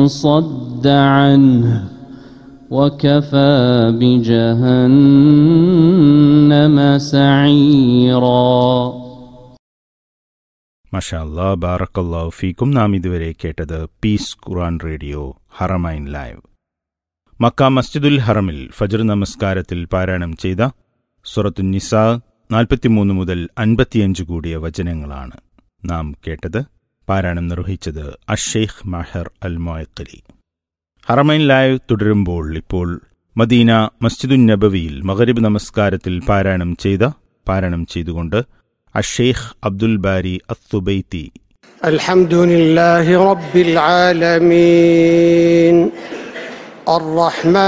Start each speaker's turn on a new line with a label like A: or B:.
A: صد عنه وكفى بجهنم سعيرا
B: മഷാല്ലാ ബാറക്കല്ലാ ഫീക്കും നാം ഇതുവരെ കേട്ടത് Peace Quran radio Haramain live മക്ക മസ്ജിദുൽ ഹറമിൽ ഫജർ നമസ്കാരത്തിൽ പാരായണം ചെയ്ത സുറത്തു നിസാ നാൽപ്പത്തിമൂന്ന് മുതൽ അൻപത്തിയഞ്ച് കൂടിയ വചനങ്ങളാണ് നാം കേട്ടത് പാരായണം നിർവഹിച്ചത് അഷേഖ് മഹർ അൽ മൊയക്കലി ഹറമൈൻ ലൈവ് തുടരുമ്പോൾ ഇപ്പോൾ മദീന മസ്ജിദുൻ നബവിയിൽ മഗരിബ് നമസ്കാരത്തിൽ പാരായണം ചെയ്ത പാരായണം ചെയ്തുകൊണ്ട് അഷേഖ് അബ്ദുൽ ബാരി അത്തുബൈത്തി
C: الحمد لله رب العالمين الرحمن